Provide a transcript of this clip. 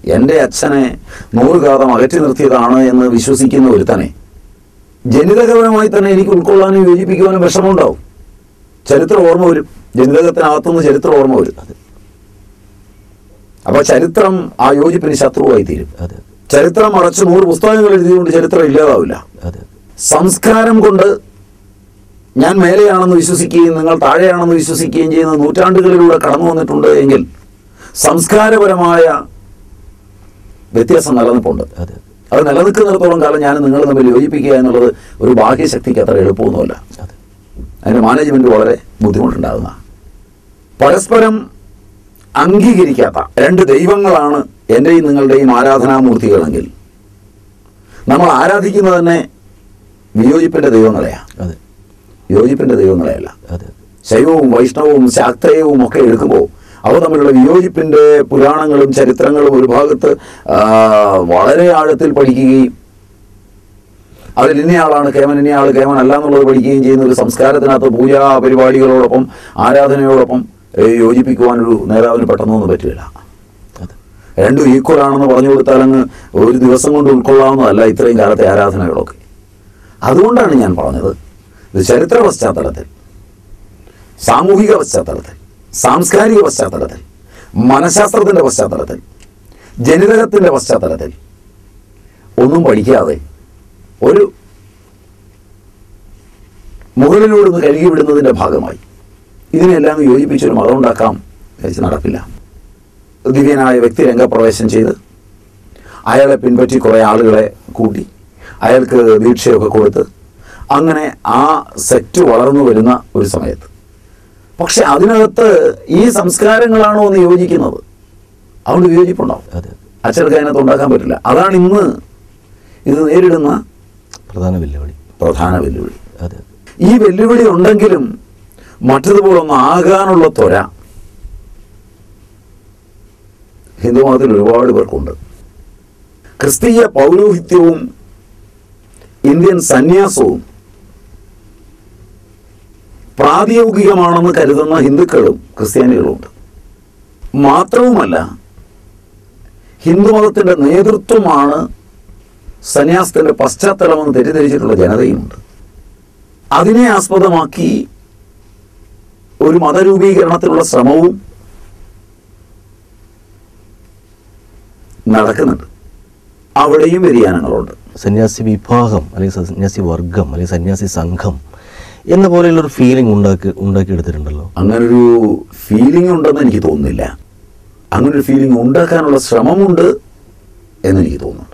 എൻ്റെ അച്ഛനെ നൂറ് കാതം അകറ്റി നിർത്തിയതാണ് എന്ന് വിശ്വസിക്കുന്ന ഒരുത്തനെ ജനിതകപരമായി തന്നെ എനിക്ക് ഉൾക്കൊള്ളാനും യോജിപ്പിക്കുവാനും വിഷമമുണ്ടാവും ചരിത്രം ഓർമ്മ വരും ജനിതകത്തിനകത്തുനിന്ന് ചരിത്രം ഓർമ്മ വരും അപ്പോൾ ചരിത്രം ആ യോജിപ്പിന് ശത്രുവായി തീരും അതെ ചരിത്രം മറച്ച് നൂറ് പുസ്തകങ്ങൾ എഴുതിയുകൊണ്ട് ചരിത്രം ഇല്ലാതാവില്ല അതെ സംസ്കാരം കൊണ്ട് ഞാൻ മേലെയാണെന്ന് വിശ്വസിക്കുകയും നിങ്ങൾ താഴെയാണെന്ന് വിശ്വസിക്കുകയും ചെയ്യുന്ന നൂറ്റാണ്ടുകളിലൂടെ കടന്നു വന്നിട്ടുണ്ട് എങ്കിൽ സംസ്കാരപരമായ വ്യത്യാസം നിലനിൽപ്പുണ്ട് അതെ അത് നിലനിൽക്കുന്നിടത്തോളം കാലം ഞാൻ നിങ്ങൾ തമ്മിൽ യോജിപ്പിക്കുക എന്നുള്ളത് ഒരു ബാഹ്യശക്തിക്ക് അത്ര എളുപ്പമൊന്നുമല്ല അതെ അതിൻ്റെ മാനേജ്മെന്റ് വളരെ ബുദ്ധിമുട്ടുണ്ടാകുന്ന പരസ്പരം അംഗീകരിക്കാത്ത രണ്ട് ദൈവങ്ങളാണ് എൻ്റെയും നിങ്ങളുടെയും ആരാധനാമൂർത്തികളെങ്കിൽ നമ്മൾ ആരാധിക്കുന്നത് തന്നെ വിയോജിപ്പിൻ്റെ ദൈവങ്ങളെയാണ് അതെ യോജിപ്പിൻ്റെ ദൈവങ്ങളെയല്ല അതെ ശൈവവും വൈഷ്ണവവും ശാക്തേയവും ഒക്കെ എടുക്കുമ്പോൾ അവ തമ്മിലുള്ള വിയോജിപ്പിൻ്റെ പുരാണങ്ങളും ചരിത്രങ്ങളും ഒരു ഭാഗത്ത് ആ, വളരെ ആഴത്തിൽ പഠിക്കുകയും അതിൽ ഇന്നയാളാണ് കേമൻ ഇന്നയാൾ കേമൻ അല്ല എന്നുള്ളത് പഠിക്കുകയും ചെയ്യുന്ന ഒരു സംസ്കാരത്തിനകത്ത് പൂജാ പരിപാടികളോടൊപ്പം ആരാധനയോടൊപ്പം ഏ, യോജിപ്പിക്കുവാനൊരു നേതാവിന് പെട്ടെന്നൊന്നും പറ്റില്ല അതെ രണ്ടും ഈക്വൽ ആണെന്ന് പറഞ്ഞു കൊടുത്താൽ അങ്ങ് ഒരു ദിവസം കൊണ്ട് ഉൾക്കൊള്ളാവുന്നതല്ല ഇത്രയും കാലത്തെ ആരാധനകളൊക്കെ അതുകൊണ്ടാണ് ഞാൻ പറഞ്ഞത് ഇത് ചരിത്ര പശ്ചാത്തലത്തിൽ സാമൂഹിക പശ്ചാത്തലത്തിൽ സാംസ്കാരിക പശ്ചാത്തലത്തിൽ മനഃശാസ്ത്രത്തിൻ്റെ പശ്ചാത്തലത്തിൽ ജനിതകത്തിൻ്റെ പശ്ചാത്തലത്തിൽ ഒന്നും പഠിക്കാതെ ഒരു മുകളിലൂടെ ഒന്ന് കഴുകി വിടുന്നതിൻ്റെ ഭാഗമായി ഇതിനെല്ലാം യോജിപ്പിച്ചൊരു മതം ഉണ്ടാക്കാം വെച്ച് നടപ്പില്ല ദിവ്യനായ വ്യക്തി രംഗപ്രവേശം ചെയ്ത് അയാളെ പിൻപറ്റി കുറേ ആളുകളെ കൂട്ടി അയാൾക്ക് ദീക്ഷയൊക്കെ കൊടുത്ത് അങ്ങനെ ആ സെറ്റ് വളർന്നു വരുന്ന ഒരു സമയത്ത് പക്ഷെ അതിനകത്ത് ഈ സംസ്കാരങ്ങളാണോ ഒന്ന് യോജിക്കുന്നത് അതുകൊണ്ട് വിയോജിപ്പുണ്ടാവും അതെ അച്ചടക്കം അതിനകത്ത് ഉണ്ടാക്കാൻ പറ്റില്ല അതാണ് ഇന്ന് ഇത് നേരിടുന്ന പ്രധാന വെല്ലുവിളി പ്രധാന വെല്ലുവിളി അതെ ഈ വെല്ലുവിളി ഉണ്ടെങ്കിലും മറ്റതുപോലൊന്നും ആകാനുള്ള ത്വര ഹിന്ദുമതത്തിൽ ഒരുപാട് പേർക്കുണ്ട് ക്രിസ്തീയ പൗരോഹിത്യവും ഇന്ത്യൻ സന്യാസവും പ്രാതിയോഗികമാണെന്ന് കരുതുന്ന ഹിന്ദുക്കളും ക്രിസ്ത്യാനികളുമുണ്ട് മാത്രവുമല്ല ഹിന്ദുമതത്തിൻ്റെ നേതൃത്വമാണ് സന്യാസത്തിൻ്റെ പശ്ചാത്തലമെന്ന് തെറ്റിദ്ധരിച്ചിട്ടുള്ള ജനതയുമുണ്ട് അതിനെ ആസ്പദമാക്കി ഒരു മതരൂപീകരണത്തിനുള്ള ശ്രമവും നടക്കുന്നുണ്ട് അവിടെയും വ്യതിയാനങ്ങളുണ്ട് സന്യാസി വിഭാഗം അല്ലെങ്കിൽ സന്യാസി വർഗം അല്ലെങ്കിൽ സന്യാസി സംഘം എന്ന പോലെയുള്ള ഒരു ഫീലിംഗ് ഉണ്ടാക്കി ഉണ്ടാക്കിയെടുത്തിട്ടുണ്ടല്ലോ അങ്ങനൊരു ഫീലിംഗ് ഉണ്ടെന്ന് എനിക്ക് തോന്നുന്നില്ല അങ്ങനൊരു ഫീലിംഗ് ഉണ്ടാക്കാനുള്ള ശ്രമമുണ്ട് എന്നെനിക്ക് തോന്നുന്നു